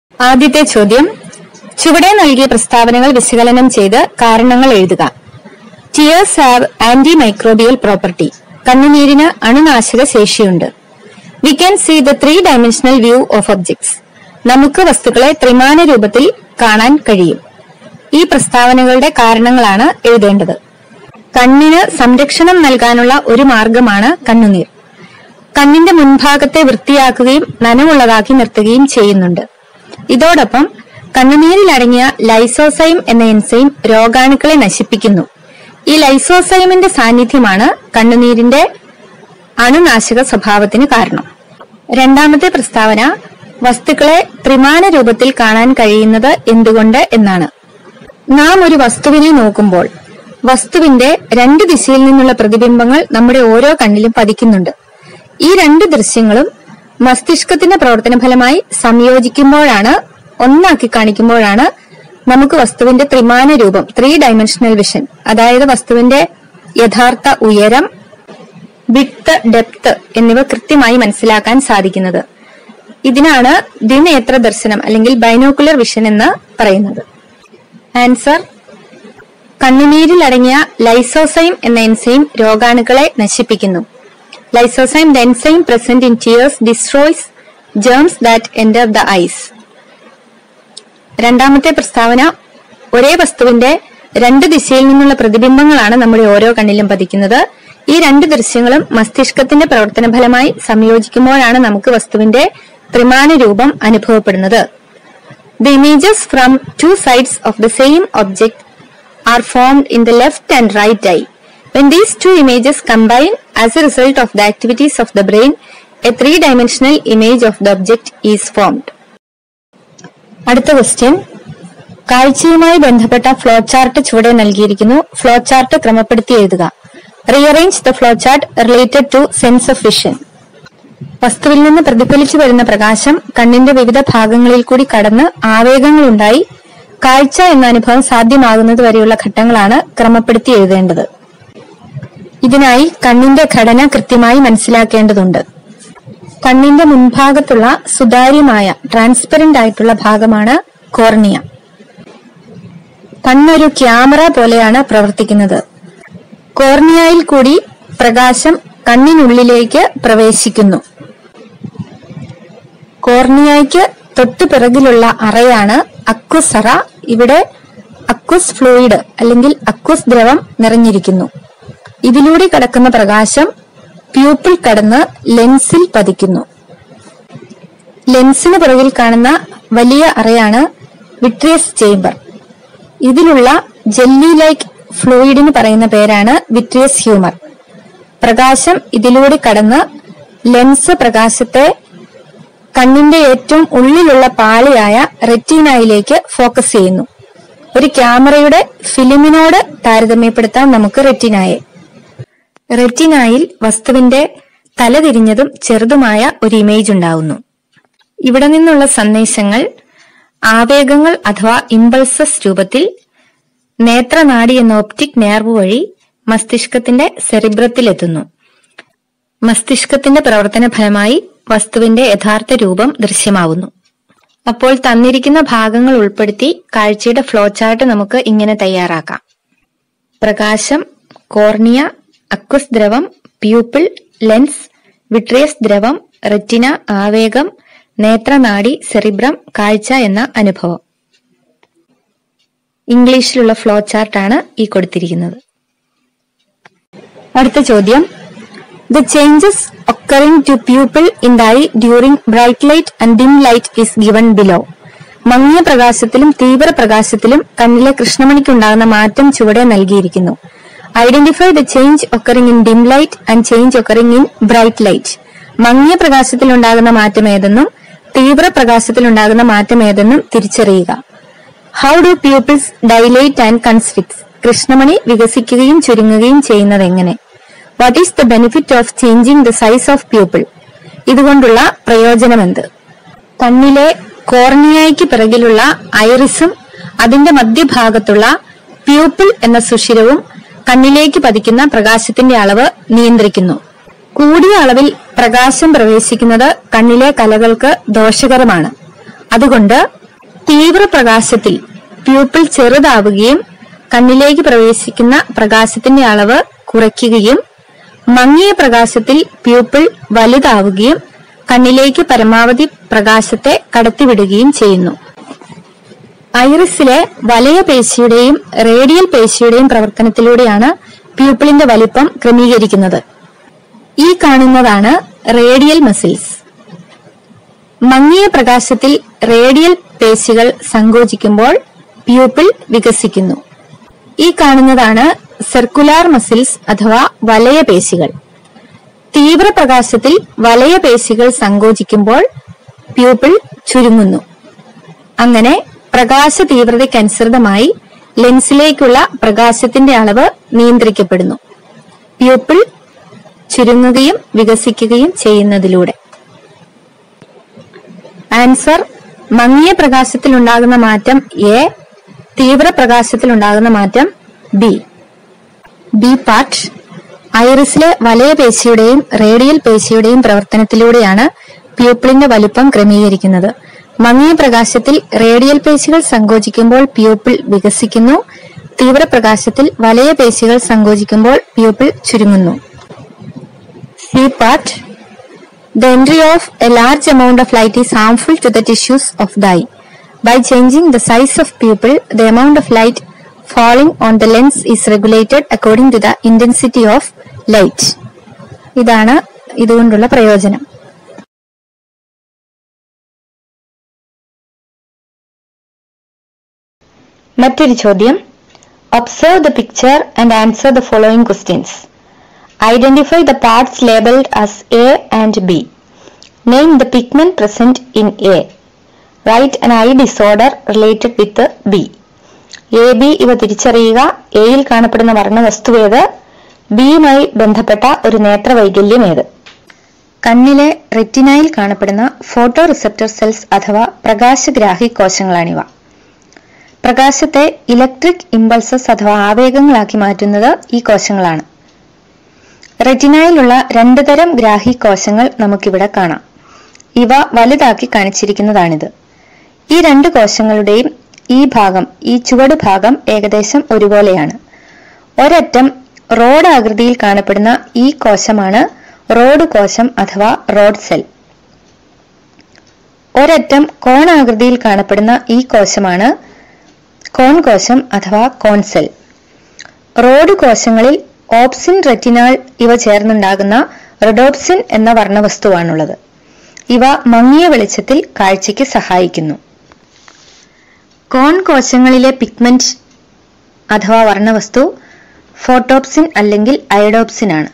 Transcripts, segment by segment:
ആദ്യത്തെ ചോദ്യം ചുവടെ നൽകിയ പ്രസ്താവനകൾ വിശകലനം ചെയ്ത് കാരണങ്ങൾ എഴുതുക tears have antimicrobial property കണ്ണുനീരിന് അണുനാശക ശേഷിയുണ്ട് we can see the three dimensional view of objects നമുക്ക് വസ്തുക്കളെ ത്രിമാന രൂപത്തിൽ കാണാൻ കഴിയും ഈ പ്രസ്താവനകളുടെ കാരണങ്ങളാണ് എഴുതേണ്ടത് കണ്ണിന് സംരക്ഷണം നൽകാനുള്ള ഒരു മാർഗമാണ് കണ്ണുനീർ കണ്ണിന്റെ മുൻഭാഗത്തെ വൃത്തിയാക്കുകയും നനവുള്ളതാക്കി നിർത്തുകയും ചെയ്യുന്നുണ്ട് ഇതോടൊപ്പം കണ്ണുനീരിൽ അടങ്ങിയ ലൈസോസൈം എന്ന എൻസൈം രോഗാണുക്കളെ നശിപ്പിക്കുന്നു ഈ ലൈസോസൈമിന്റെ സാന്നിധ്യമാണ് കണ്ണുനീരിന്റെ അണുനാശക സ്വഭാവത്തിന് കാരണം രണ്ടാമത്തെ പ്രസ്താവന വസ്തുക്കളെ ത്രിമാന രൂപത്തിൽ കാണാൻ കഴിയുന്നത് എന്തുകൊണ്ട് എന്നാണ് നാം ഒരു വസ്തുവിനെ നോക്കുമ്പോൾ വസ്തുവിന്റെ രണ്ട് ദിശയിൽ നിന്നുള്ള പ്രതിബിംബങ്ങൾ നമ്മുടെ ഓരോ കണ്ണിലും പതിക്കുന്നുണ്ട് ഈ രണ്ട് ദൃശ്യങ്ങളും മസ്തിഷ്കത്തിന്റെ പ്രവർത്തന ഫലമായി സംയോജിക്കുമ്പോഴാണ് ഒന്നാക്കി കാണിക്കുമ്പോഴാണ് നമുക്ക് വസ്തുവിന്റെ ത്രിമാന രൂപം ത്രീ ഡയമെൻഷണൽ വിഷൻ അതായത് വസ്തുവിന്റെ യഥാർത്ഥ ഉയരം വിട്ട് ഡെപ്ത് എന്നിവ കൃത്യമായി മനസ്സിലാക്കാൻ സാധിക്കുന്നത് ഇതിനാണ് ദ്വിനേത്ര ദർശനം അല്ലെങ്കിൽ ബൈനോക്കുലർ വിഷൻ എന്ന് പറയുന്നത് ആൻസർ കണ്ണുനീരിൽ അടങ്ങിയ ലൈസോസൈം എന്ന എൻസൈം രോഗാണുക്കളെ നശിപ്പിക്കുന്നു lysozyme the enzyme present in tears destroys germs that enter the eyes രണ്ടാമത്തെ പ്രസ്താവന ഒരേ വസ്തുവിന്റെ രണ്ട് ദിശയിൽ നിന്നുള്ള പ്രതിബിംബങ്ങളാണ് നമ്മുടെ ഓരോ കണ്ണിലും പതിക്കുന്നത് ഈ രണ്ട് ദൃശ്യങ്ങളും മസ്തിഷ്കത്തിന്റെ പ്രവർത്തന ഫലമായി സംയോജിക്കുമ്പോഴാണ് നമുക്ക് വസ്തുവിന്റെ ത്രിമാന രൂപം അനുഭവപ്പെടുന്നത് The images from two sides of the same object are formed in the left and right eye. When these two images combine as a result of the activities of the brain, a three-dimensional image of the object is formed. അടുത്ത question കാഴ്ചയുമായി ബന്ധപ്പെട്ട flow chart ചുവടെ നൽകിയിരിക്കുന്നു flow chart ക്രമപ്പെടുത്തി എഴുതുക rearrange the flow chart related to sense of vision വസ്തുവിൽ നിന്ന് പ്രതിഫലിച്ചു വരുന്ന പ്രകാശം കണ്ണിന്റെ വിവിധ ഭാഗങ്ങളിൽ കൂടി കടന്ന് ആവേഗങ്ങളുണ്ടായി കാഴ്ച എന്ന അനുഭവം സാധ്യമാകുന്നത് വരെയുള്ള ഘട്ടങ്ങളാണ് ക്രമപ്പെടുത്തി എഴുതേണ്ടത് ഇതിനായി കണ്ണിന്റെ ഘടന കൃത്യമായി മനസ്സിലാക്കേണ്ടതുണ്ട് കണ്ണിന്റെ മുൻഭാഗത്തുള്ള സുതാര്യമായ ട്രാൻസ്പെറന്റ് ആയിട്ടുള്ള ഭാഗമാണ് കോർണിയ കണ്ണൊരു ക്യാമറ പോലെയാണ് പ്രവർത്തിക്കുന്നത് കോർണിയയിൽ കൂടി പ്രകാശം കണ്ണിനുള്ളിലേക്ക് പ്രവേശിക്കുന്നു കോർണിയയ്ക്ക് തൊട്ടു പിറകിലുള്ള അറയാണ് അക്വസ് അറ ഇവിടെ അക്വസ് ഫ്ലൂയിഡ് അല്ലെങ്കിൽ അക്വസ് ദ്രവം നിറഞ്ഞിരിക്കുന്നു ഇതിലൂടെ കടക്കുന്ന പ്രകാശം പ്യൂപ്പിൾ കടന്ന് ലെൻസിൽ പതിക്കുന്നു ലെൻസിന് പിറകിൽ കാണുന്ന വലിയ അറയാണ് വിട്രിയസ് ചേംബർ ഇതിലുള്ള ജെല്ലി ലൈക്ക് ഫ്ലൂയിഡിന് പറയുന്ന പേരാണ് വിട്രിയസ് ഹ്യൂമർ പ്രകാശം ഇതിലൂടെ കടന്ന് ലെൻസ് പ്രകാശത്തെ കണ്ണിന്റെ ഏറ്റവും ഉള്ളിലുള്ള പാളിയായ റെറ്റീനയിലേക്ക് ഫോക്കസ് ചെയ്യുന്നു ഒരു ക്യാമറയുടെ ഫിലിമിനോട് താരതമ്യപ്പെടുത്താം നമുക്ക് റെറ്റിനായെ റെറ്റിനായിൽ വസ്തുവിന്റെ തലതിരിഞ്ഞതും ചെറുതുമായ ഒരു ഇമേജ് ഉണ്ടാവുന്നു ഇവിടെ നിന്നുള്ള സന്ദേശങ്ങൾ ആവേഗങ്ങൾ അഥവാ ഇമ്പൾസസ് രൂപത്തിൽ നേത്രനാഡി എന്ന ഒപ്റ്റിക് നേർവ് വഴി മസ്തിഷ്കത്തിന്റെ സെറിബ്രത്തിലെത്തുന്നു മസ്തിഷ്കത്തിന്റെ പ്രവർത്തന ഫലമായി വസ്തുവിന്റെ യഥാർത്ഥ രൂപം ദൃശ്യമാവുന്നു അപ്പോൾ തന്നിരിക്കുന്ന ഭാഗങ്ങൾ ഉൾപ്പെടുത്തി കാഴ്ചയുടെ ഫ്ലോ ചാർട്ട് നമുക്ക് ഇങ്ങനെ തയ്യാറാക്കാം പ്രകാശം കോർണിയ അക്വസ് ദ്രവം പ്യൂപ്പിൾ ലെൻസ് വിട്രിയസ് ദ്രവം റെറ്റിന ആവേഗം നേത്രനാഡി സെറിബ്രം കാഴ്ച എന്ന അനുഭവം ഇംഗ്ലീഷിലുള്ള ഫ്ലോ ചാർട്ടാണ് ഈ കൊടുത്തിരിക്കുന്നത് അടുത്ത ചോദ്യം the changes occurring to pupil in the eye during bright light and dim light is given below മങ്ങിയ പ്രകാശത്തിലും തീവ്ര പ്രകാശത്തിലും കണ്ണിലെ കൃഷ്ണമണിക്കുണ്ടാകുന്ന മാറ്റം ചുവടെ നൽകിയിരിക്കുന്നു identify the change occurring in dim light and change occurring in bright light മങ്ങിയ പ്രകാശത്തിൽ ഉണ്ടാകുന്ന മാറ്റം ഏതെന്നും തീവ്ര പ്രകാശത്തിൽ ഉണ്ടാകുന്ന മാറ്റം ഏതെന്നും തിരിച്ചറിയുക how do pupils dilate and constricts കൃഷ്ണമണി വികസിക്കുകയും ചുരുങ്ങുകയും ചെയ്യുന്നത് എങ്ങനെ what is the benefit of changing the size of pupil ഇതുകൊണ്ടുള്ള പ്രയോജനമെന്ത് കണ്ണിലെ കോർണിയയ്ക്ക് പിറകിലുള്ള ഐറിസും അതിന്റെ മധ്യഭാഗത്തുള്ള പ്യൂപ്പിൾ എന്ന സുഷിരവും കണ്ണിലേക്ക് പതിക്കുന്ന പ്രകാശത്തിന്റെ അളവ് നിയന്ത്രിക്കുന്നു കൂടിയ അളവിൽ പ്രകാശം പ്രവേശിക്കുന്നത് കണ്ണിലെ കലകൾക്ക് ദോഷകരമാണ് അതുകൊണ്ട് തീവ്രപ്രകാശത്തിൽ പ്യൂപ്പിൾ ചെറുതാവുകയും കണ്ണിലേക്ക് പ്രവേശിക്കുന്ന പ്രകാശത്തിന്റെ അളവ് കുറയ്ക്കുകയും മങ്ങിയ പ്രകാശത്തിൽ പ്യൂപ്പിൾ വലുതാവുകയും കണ്ണിലേക്ക് പരമാവധി പ്രകാശത്തെ കടത്തിവിടുകയും ചെയ്യുന്നു ഐറിസിലെ വലയ പേശിയുടെയും റേഡിയൽ പേശിയുടെയും പ്രവർത്തനത്തിലൂടെയാണ് പ്യൂപ്പിളിന്റെ വലിപ്പം ക്രമീകരിക്കുന്നത് ഈ കാണുന്നതാണ് റേഡിയൽ മസിൽസ് മങ്ങിയ പ്രകാശത്തിൽ റേഡിയൽ പേശികൾ സങ്കോചിക്കുമ്പോൾ പ്യൂപ്പിൾ വികസിക്കുന്നു ഈ കാണുന്നതാണ് സർക്കുലാർ മസിൽസ് അഥവാ വലയ പേശികൾ തീവ്രപ്രകാശത്തിൽ വലയ പേശികൾ സങ്കോചിക്കുമ്പോൾ പ്യൂപ്പിൾ ചുരുങ്ങുന്നു അങ്ങനെ പ്രകാശ തീവ്രതയ്ക്കനുസൃതമായി ലെൻസിലേക്കുള്ള പ്രകാശത്തിന്റെ അളവ് നിയന്ത്രിക്കപ്പെടുന്നു പ്യൂപ്പിൾ ചുരുങ്ങുകയും വികസിക്കുകയും ചെയ്യുന്നതിലൂടെ ആൻസർ മങ്ങിയ പ്രകാശത്തിൽ ഉണ്ടാകുന്ന മാറ്റം എ തീവ്രപ്രകാശത്തിൽ ഉണ്ടാകുന്ന മാറ്റം ബി ബി പാർട്ട് ഐറിസിലെ വലയ പേശിയുടെയും റേഡിയൽ പേശിയുടെയും പ്രവർത്തനത്തിലൂടെയാണ് പ്യൂപ്പിളിന്റെ വലിപ്പം ക്രമീകരിക്കുന്നത് മങ്ങിയ പ്രകാശത്തിൽ റേഡിയൽ പേശികൾ സങ്കോചിക്കുമ്പോൾ പ്യൂപ്പിൾ വികസിക്കുന്നു തീവ്രപ്രകാശത്തിൽ വലയ പേശികൾ സങ്കോചിക്കുമ്പോൾ പ്യൂപ്പിൾ ചുരുങ്ങുന്നു C part The entry of a large amount of light is harmful to the tissues of the eye. By changing the size of pupil, the amount of light falling on the lens is regulated according to the intensity of light. ഇതാണ് ഇതുകൊണ്ടുള്ള പ്രയോജനം മറ്റൊരു ചോദ്യം observe the picture and answer the following questions identify the parts labelled as A and B name the pigment present in A write an eye disorder related with B A B ഇവ തിരിച്ചറിയുക എയിൽ കാണപ്പെടുന്ന വർണ്ണവസ്തുവേത് ബിയുമായി ബന്ധപ്പെട്ട ഒരു നേത്രവൈകല്യം ഏത് കണ്ണിലെ റെറ്റിനയിൽ കാണപ്പെടുന്ന photo receptor cells അഥവാ പ്രകാശഗ്രാഹി കോശങ്ങളാണിവ പ്രകാശത്തെ ഇലക്ട്രിക് ഇമ്പൾസസ് അഥവാ ആവേഗങ്ങളാക്കി മാറ്റുന്നത് ഈ കോശങ്ങളാണ് റെറ്റിനയിലുള്ള രണ്ടു തരം ഗ്രാഹി കോശങ്ങൾ നമുക്കിവിടെ കാണാം ഇവ വലുതാക്കി കാണിച്ചിരിക്കുന്നതാണിത് ഈ രണ്ട് കോശങ്ങളുടെയും ഈ ഭാഗം ഈ ചുവട് ഭാഗം ഏകദേശം ഒരുപോലെയാണ് ഒരറ്റം റോഡ് ആകൃതിയിൽ കാണപ്പെടുന്ന ഈ കോശമാണ് റോഡ് കോശം അഥവാ റോഡ് സെൽ ഒരറ്റം കോണാകൃതിയിൽ കാണപ്പെടുന്ന ഈ കോശമാണ് കോൺ കോശം അഥവാ കോൺ സെൽ റോഡ് കോശങ്ങളിൽ ഓപ്സിൻ റെറ്റിനാൾ ഇവ ചേർന്നുണ്ടാകുന്ന റെഡോപ്സിൻ എന്ന വർണ്ണവസ്തുവാണുള്ളത് ഇവ മങ്ങിയ വെളിച്ചത്തിൽ കാഴ്ചയ്ക്ക് സഹായിക്കുന്നു കോൺ കോശങ്ങളിലെ പിഗ്മെന്റ് അഥവാ വർണ്ണവസ്തു ഫോട്ടോപ്സിൻ അല്ലെങ്കിൽ അയഡോപ്സിൻ ആണ്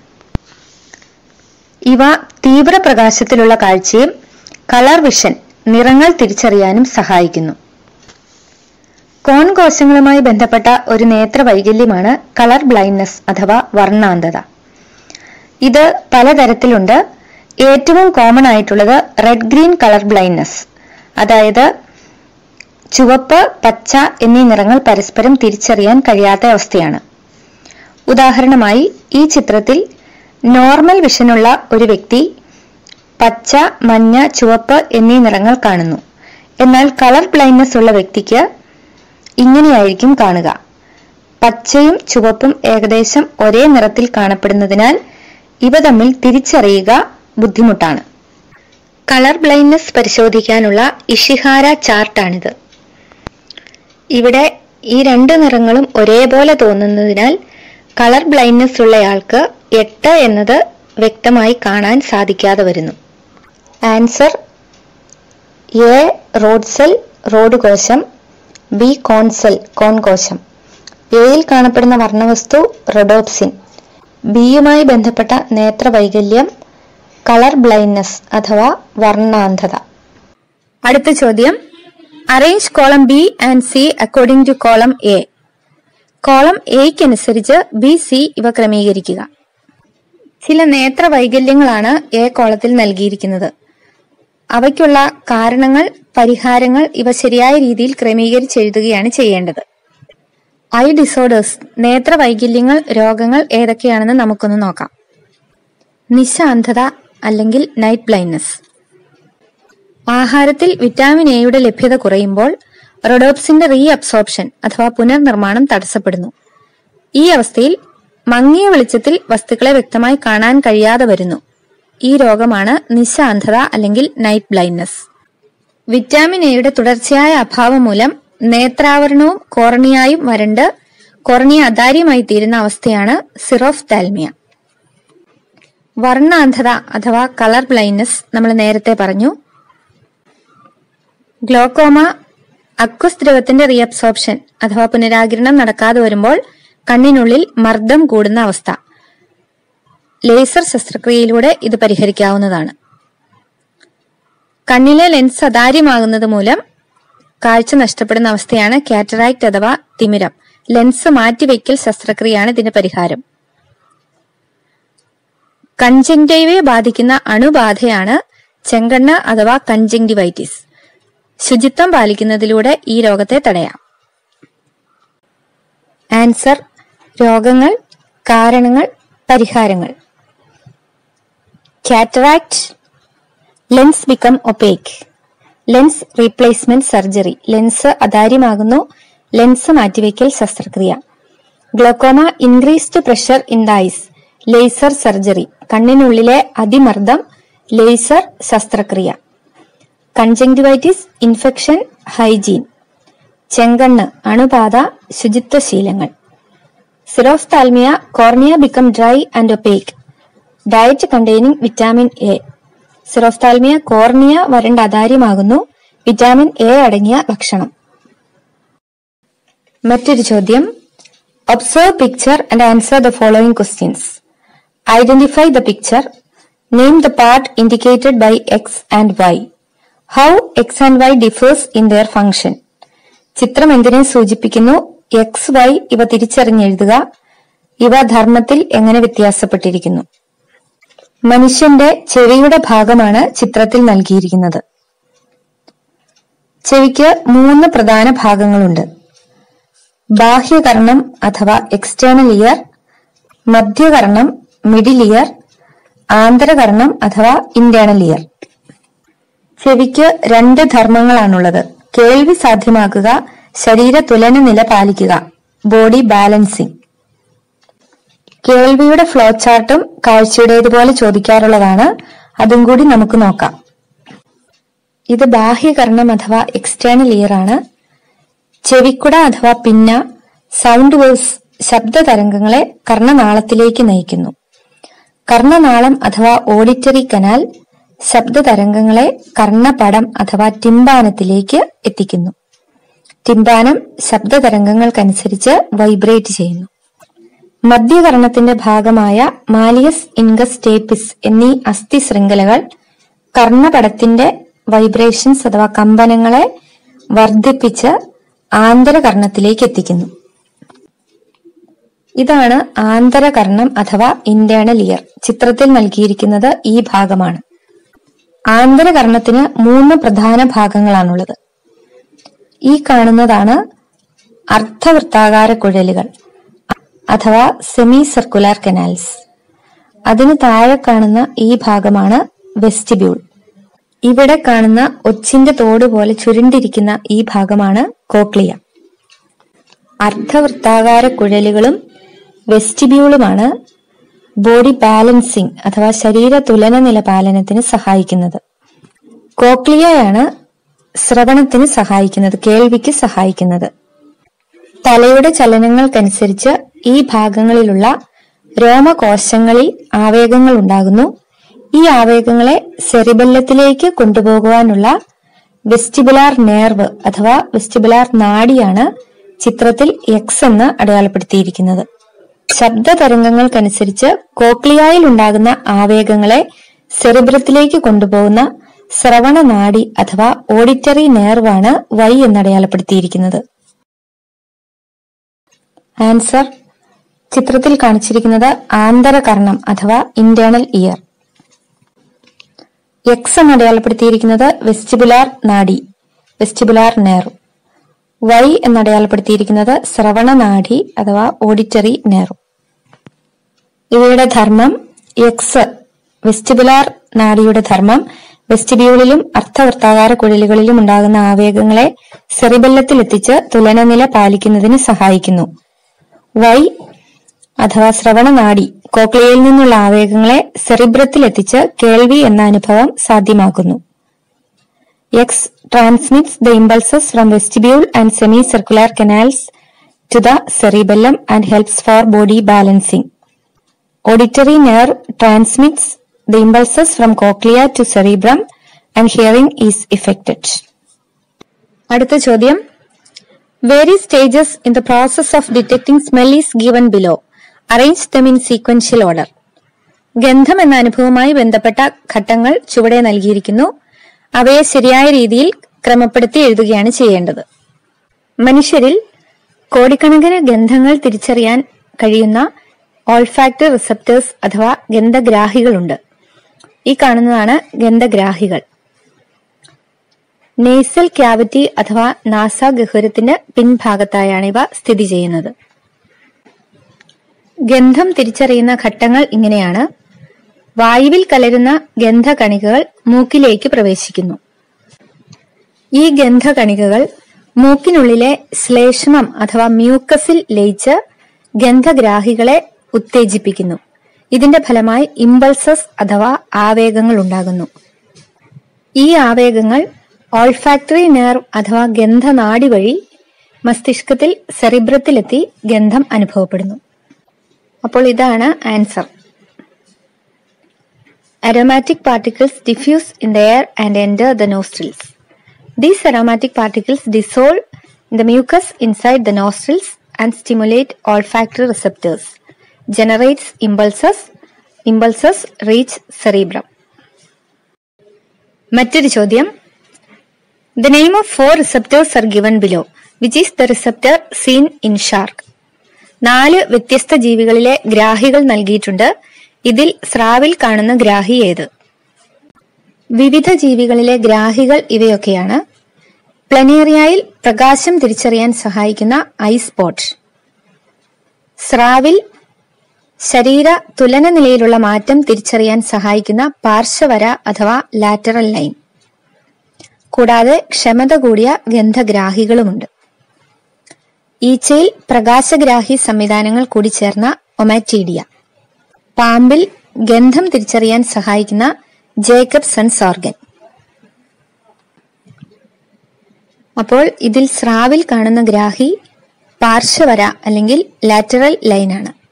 ഇവ തീവ്രപ്രകാശത്തിലുള്ള കാഴ്ചയും കളർ വിഷൻ നിറങ്ങൾ തിരിച്ചറിയാനും സഹായിക്കുന്നു കോൺ കോശങ്ങളുമായി ബന്ധപ്പെട്ട ഒരു നേത്ര വൈകല്യമാണ് കളർ ബ്ലൈൻഡ്നസ് അഥവാ വർണ്ണാന്തത ഇത് പലതരത്തിലുണ്ട് ഏറ്റവും കോമൺ ആയിട്ടുള്ളത് റെഡ് ഗ്രീൻ കളർ ബ്ലൈൻഡ്നസ് അതായത് ചുവപ്പ് പച്ച എന്നീ നിറങ്ങൾ പരസ്പരം തിരിച്ചറിയാൻ കഴിയാത്ത അവസ്ഥയാണ് ഉദാഹരണമായി ഈ ചിത്രത്തിൽ നോർമൽ വിഷനുള്ള ഒരു വ്യക്തി പച്ച മഞ്ഞ ചുവപ്പ് എന്നീ നിറങ്ങൾ കാണുന്നു എന്നാൽ കളർ ബ്ലൈൻഡ്നസ് ഉള്ള വ്യക്തിക്ക് ഇങ്ങനെയായിരിക്കും കാണുക പച്ചയും ചുവപ്പും ഏകദേശം ഒരേ നിറത്തിൽ കാണപ്പെടുന്നതിനാൽ ഇവ തമ്മിൽ തിരിച്ചറിയുക ബുദ്ധിമുട്ടാണ് കളർ ബ്ലൈൻഡ്നസ് പരിശോധിക്കാനുള്ള ഇഷിഹാര ചാർട്ടാണിത് ഇവിടെ ഈ രണ്ട് നിറങ്ങളും ഒരേപോലെ തോന്നുന്നതിനാൽ കളർ ബ്ലൈൻഡ്നസ് ഉള്ളയാൾക്ക് എട്ട് എന്നത് വ്യക്തമായി കാണാൻ സാധിക്കാതെ വരുന്നു answer A rod cell rod കോശം ബി കോൺസെൽ കോൺ കോശം എയിൽ കാണപ്പെടുന്ന വർണ്ണവസ്തു റെഡോപ്സിൻ ബിയുമായി ബന്ധപ്പെട്ട നേത്രവൈകല്യം കളർ ബ്ലൈൻഡ്നസ് അഥവാ വർണ്ണാന്ധത അടുത്ത ചോദ്യം arrange column B and C according to column A column എയ്ക്കനുസരിച്ച് ബി സി ഇവ ക്രമീകരിക്കുക ചില നേത്ര വൈകല്യങ്ങളാണ് എ കോളത്തിൽ നൽകിയിരിക്കുന്നത് അവയ്ക്കുള്ള കാരണങ്ങൾ പരിഹാരങ്ങൾ ഇവ ശരിയായ രീതിയിൽ ക്രമീകരിച്ചെഴുതുകയാണ് ചെയ്യേണ്ടത് ഐ ഡിസോർഡേഴ്സ് നേത്ര വൈകല്യങ്ങൾ രോഗങ്ങൾ ഏതൊക്കെയാണെന്ന് നമുക്കൊന്ന് നോക്കാം നിശാന്ധത അല്ലെങ്കിൽ നൈറ്റ് ബ്ലൈൻഡ്നസ് ആഹാരത്തിൽ വിറ്റാമിൻ എയുടെ ലഭ്യത കുറയുമ്പോൾ റൊഡോപ്സിന്റെ റീ അബ്സോർപ്ഷൻ അഥവാ പുനർനിർമ്മാണം തടസ്സപ്പെടുന്നു ഈ അവസ്ഥയിൽ മങ്ങിയ വെളിച്ചത്തിൽ വസ്തുക്കളെ വ്യക്തമായി കാണാൻ കഴിയാതെ വരുന്നു ഈ രോഗമാണ് നിശാന്ധത അല്ലെങ്കിൽ നൈറ്റ് ബ്ലൈൻഡ്നസ് വിറ്റാമിൻ എയുടെ തുടർച്ചയായ അഭാവം മൂലം നേത്രാവരണവും കോർണിയായും വരണ്ട് കോർണിയ അതാര്യമായി തീരുന്ന അവസ്ഥയാണ് സിറോഫ് താൽമിയ വർണ്ണാന്ധത അഥവാ കളർ ബ്ലൈൻഡ്നസ് നമ്മൾ നേരത്തെ പറഞ്ഞു ഗ്ലോക്കോമ അക്വസ് ദ്രവത്തിന്റെ റീഅബ്സോർപ്ഷൻ അഥവാ പുനരാകിരണം നടക്കാതെ വരുമ്പോൾ കണ്ണിനുള്ളിൽ മർദ്ദം കൂടുന്ന അവസ്ഥ ലേസർ ശസ്ത്രക്രിയയിലൂടെ ഇത് പരിഹരിക്കാവുന്നതാണ് കണ്ണിലെ ലെൻസ് അതാര്യമാകുന്നത് മൂലം കാഴ്ച നഷ്ടപ്പെടുന്ന അവസ്ഥയാണ് കാറ്ററാക്ട് അഥവാ തിമിരം ലെൻസ് മാറ്റിവെക്കൽ ശസ്ത്രക്രിയയാണ് ഇതിന്റെ പരിഹാരം കൺജങ്ടൈവയെ ബാധിക്കുന്ന അണുബാധയാണ് ചെങ്കണ്ണ് അഥവാ കൺജങ്ടിവൈറ്റിസ് ശുചിത്വം പാലിക്കുന്നതിലൂടെ ഈ രോഗത്തെ തടയാം ആൻസർ രോഗങ്ങൾ കാരണങ്ങൾ പരിഹാരങ്ങൾ cataract lens become opaque lens replacement surgery lens അതാര്യമാകുന്നു ലെൻസ് മാറ്റിവെക്കൽ ശസ്ത്രക്രിയ glaucoma increased pressure in the eyes laser surgery കണ്ണിനുള്ളിലെ അതിമർദ്ദം ലേസർ ശസ്ത്രക്രിയ കൺജങ്ടിവൈറ്റിസ് ഇൻഫെക്ഷൻ ഹൈജീൻ ചെങ്കണ്ണ് അണുബാധ ശുചിത്വശീലങ്ങൾ xerophthalmia cornea become dry and opaque diet containing vitamin A xerophthalmia cornea വരണ്ട അതാര്യമാകുന്നു വിറ്റാമിൻ എ അടങ്ങിയ ഭക്ഷണം മറ്റൊരു ചോദ്യം observe picture and answer the following questions identify the picture name the part indicated by X and Y how X and Y differs in their function ചിത്രം എന്തിനെ സൂചിപ്പിക്കുന്നു X Y ഇവ തിരിച്ചറിഞ്ഞെഴുതുക ഇവ ധർമ്മത്തിൽ എങ്ങനെ വ്യത്യാസപ്പെട്ടിരിക്കുന്നു മനുഷ്യന്റെ ചെവിയുടെ ഭാഗമാണ് ചിത്രത്തിൽ നൽകിയിരിക്കുന്നത് ചെവിക്ക് മൂന്ന് പ്രധാന ഭാഗങ്ങളുണ്ട് ബാഹ്യകർണം അഥവാ എക്സ്റ്റേണൽ ഇയർ മധ്യകർണം മിഡിൽ ഇയർ ആന്തരകർണം അഥവാ ഇന്റേണൽ ഇയർ ചെവിക്ക് രണ്ട് ധർമ്മങ്ങളാണുള്ളത് കേൾവി സാധ്യമാക്കുക ശരീര തുലന നില പാലിക്കുക ബോഡി ബാലൻസിംഗ് കേൾവിയുടെ ഫ്ലോ ചാർട്ടും കാഴ്ചയുടേതുപോലെ ചോദിക്കാറുള്ളതാണ് അതും കൂടി നമുക്ക് നോക്കാം ഇത് ബാഹ്യകർണം അഥവാ എക്സ്റ്റേണൽ ഇയർ ആണ് ചെവിക്കുട അഥവാ പിന്ന സൗണ്ട് വേവ്സ് ശബ്ദ തരംഗങ്ങളെ കർണനാളത്തിലേക്ക് നയിക്കുന്നു കർണനാളം അഥവാ ഓഡിറ്ററി കനാൽ ശബ്ദ തരംഗങ്ങളെ കർണപടം അഥവാ ടിംബാനത്തിലേക്ക് എത്തിക്കുന്നു ടിംബാനം ശബ്ദ തരംഗങ്ങൾക്കനുസരിച്ച് വൈബ്രേറ്റ് ചെയ്യുന്നു മധ്യകർണത്തിന്റെ ഭാഗമായ മാലിയസ് ഇൻഗസ് ടേപ്പിസ് എന്നീ അസ്ഥി ശൃംഖലകൾ കർണപടത്തിന്റെ വൈബ്രേഷൻസ് അഥവാ കമ്പനങ്ങളെ വർദ്ധിപ്പിച്ച് ആന്തരകർണത്തിലേക്ക് എത്തിക്കുന്നു ഇതാണ് ആന്തരകർണം അഥവാ ഇന്റേണൽ ഇയർ ചിത്രത്തിൽ നൽകിയിരിക്കുന്നത് ഈ ഭാഗമാണ് ആന്തരകർണത്തിന് മൂന്ന് പ്രധാന ഭാഗങ്ങളാണുള്ളത് ഈ കാണുന്നതാണ് അർദ്ധവൃത്താകാര കുഴലുകൾ അഥവാ സെമി സർക്കുലാർ കനാൽസ് അതിന് താഴെ കാണുന്ന ഈ ഭാഗമാണ് വെസ്റ്റിബ്യൂൾ ഇവിടെ കാണുന്ന ഒച്ചിന്റെ തോട് പോലെ ചുരുണ്ടിരിക്കുന്ന ഈ ഭാഗമാണ് കോക്ലിയ അർദ്ധവൃത്താകാര കുഴലുകളും വെസ്റ്റിബ്യൂളുമാണ് ബോഡി ബാലൻസിംഗ് അഥവാ ശരീര തുലന നില പാലനത്തിന് സഹായിക്കുന്നത് കോക്ലിയയാണ് ശ്രവണത്തിന് സഹായിക്കുന്നത് കേൾവിക്ക് സഹായിക്കുന്നത് തലയുടെ ചലനങ്ങൾക്കനുസരിച്ച് ഈ ഭാഗങ്ങളിലുള്ള രോമകോശങ്ങളിൽ ആവേഗങ്ങൾ ഉണ്ടാകുന്നു ഈ ആവേഗങ്ങളെ സെറിബല്ലത്തിലേക്ക് കൊണ്ടുപോകുവാനുള്ള വെസ്റ്റിബുലാർ നേർവ് അഥവാ വെസ്റ്റിബുലാർ നാഡിയാണ് ചിത്രത്തിൽ എക്സ് എന്ന് അടയാളപ്പെടുത്തിയിരിക്കുന്നത് ശബ്ദ തരംഗങ്ങൾക്കനുസരിച്ച് കോക്ലിയായിൽ ഉണ്ടാകുന്ന ആവേഗങ്ങളെ സെറിബ്രത്തിലേക്ക് കൊണ്ടുപോകുന്ന ശ്രവണ നാഡി അഥവാ ഓഡിറ്ററി നേർവാണ് വൈ എന്നടയാളപ്പെടുത്തിയിരിക്കുന്നത് ആൻസർ ചിത്രത്തിൽ കാണിച്ചിരിക്കുന്നത് ആന്തരകർണം അഥവാ ഇന്റേണൽ ഇയർ എക്സ് എന്ന് അടയാളപ്പെടുത്തിയിരിക്കുന്നത് വെസ്റ്റിബുലാർ നാഡി വെസ്റ്റിബുലാർ നെർവ് വൈ എന്നടയാളപ്പെടുത്തിയിരിക്കുന്നത് ശ്രവണ നാഡി അഥവാ ഓഡിറ്ററി നെർവ് ഇവയുടെ ധർമ്മം എക്സ് വെസ്റ്റിബുലാർ നാഡിയുടെ ധർമ്മം വെസ്റ്റിബ്യൂളിലും അർത്ഥവൃത്താകാര കുഴലുകളിലും ഉണ്ടാകുന്ന ആവേഗങ്ങളെ സെറിബെല്ലത്തിലെത്തിച്ച് തുലനനില പാലിക്കുന്നതിന് സഹായിക്കുന്നു വൈ അഥവാ ശ്രവണനാഡി കോക്ലിയയിൽ നിന്നുള്ള ആവേഗങ്ങളെ സെറിബ്രത്തിലെത്തിച്ച് കേൾവി എന്ന അനുഭവം സാധ്യമാക്കുന്നു X transmits the impulses from vestibule and semicircular canals to the cerebellum and helps for body balancing auditory nerve transmits the impulses from cochlea to cerebrum and hearing is affected. അടുത്ത ചോദ്യം various stages in the process of detecting smell is given below arrange them in sequential order ഗന്ധം എന്ന അനുഭവവുമായി ബന്ധപ്പെട്ട ഘട്ടങ്ങൾ ചുവടെ നൽകിയിരിക്കുന്നു അവയെ ശരിയായ രീതിയിൽ ക്രമപ്പെടുത്തി എഴുതുകയാണ് ചെയ്യേണ്ടത് മനുഷ്യരിൽ കോടിക്കണക്കിന് ഗന്ധങ്ങൾ തിരിച്ചറിയാൻ കഴിയുന്ന ഓൾഫാക്ടറി റിസപ്റ്റേഴ്സ് അഥവാ ഗന്ധഗ്രാഹികളുണ്ട് ഈ കാണുന്നതാണ് ഗന്ധഗ്രാഹികൾ നേസൽ ക്യാവിറ്റി അഥവാ നാസ ഗഹ്വരത്തിന്റെ പിൻഭാഗത്തായാണ് ഇവ സ്ഥിതി ചെയ്യുന്നത് ഗന്ധം തിരിച്ചറിയുന്ന ഘട്ടങ്ങൾ ഇങ്ങനെയാണ് വായുവിൽ കലരുന്ന ഗന്ധകണികകൾ മൂക്കിലേക്ക് പ്രവേശിക്കുന്നു ഈ ഗന്ധകണികകൾ മൂക്കിനുള്ളിലെ ശ്ലേഷ്മം അഥവാ മ്യൂക്കസിൽ ലയിച്ച് ഗന്ധഗ്രാഹികളെ ഉത്തേജിപ്പിക്കുന്നു ഇതിന്റെ ഫലമായി ഇമ്പൾസസ് അഥവാ ആവേഗങ്ങൾ ഉണ്ടാകുന്നു ഈ ആവേഗങ്ങൾ ഓൾഫാക്ടറി നെർവ് അഥവാ ഗന്ധനാടി വഴി മസ്തിഷ്കത്തിൽ സെറിബ്രത്തിലെത്തി ഗന്ധം അനുഭവപ്പെടുന്നു അപ്പോൾ ഇതാണ് answer aromatic particles diffuse in the air and enter the nostrils These aromatic particles dissolve in the mucus inside the nostrils and stimulate olfactory receptors. Generates impulses. Impulses reach cerebrum. മറ്റൊരു ചോദ്യം the name of four receptors are given below which is the receptor seen in shark നാല് വ്യത്യസ്ത ജീവികളിലെ ഗ്രാഹികൾ നൽകിയിട്ടുണ്ട് ഇതിൽ സ്രാവിൽ കാണുന്ന ഗ്രാഹി ഏത് വിവിധ ജീവികളിലെ ഗ്രാഹികൾ ഇവയൊക്കെയാണ് പ്ലനേറിയയിൽ പ്രകാശം തിരിച്ചറിയാൻ സഹായിക്കുന്ന ഐ സ്പോട്ട് സ്രാവിൽ ശരീര തുലന നിലയിലുള്ള മാറ്റം തിരിച്ചറിയാൻ സഹായിക്കുന്ന പാർശ്വവര അഥവാ ലാറ്ററൽ ലൈൻ കൂടാതെ ക്ഷമത കൂടിയ ഗന്ധഗ്രാഹികളുമുണ്ട് ഈച്ചയിൽ പ്രകാശഗ്രാഹി സംവിധാനങ്ങൾ കൂടി ചേർന്ന ഒമാറ്റീഡിയ പാമ്പിൽ ഗന്ധം തിരിച്ചറിയാൻ സഹായിക്കുന്ന ജേക്കബ്സൺസ് ഓർഗൻ അപ്പോൾ ഇതിൽ സ്രാവിൽ കാണുന്ന ഗ്രാഹി പാർശ്വവര അല്ലെങ്കിൽ ലാറ്ററൽ ലൈനാണ്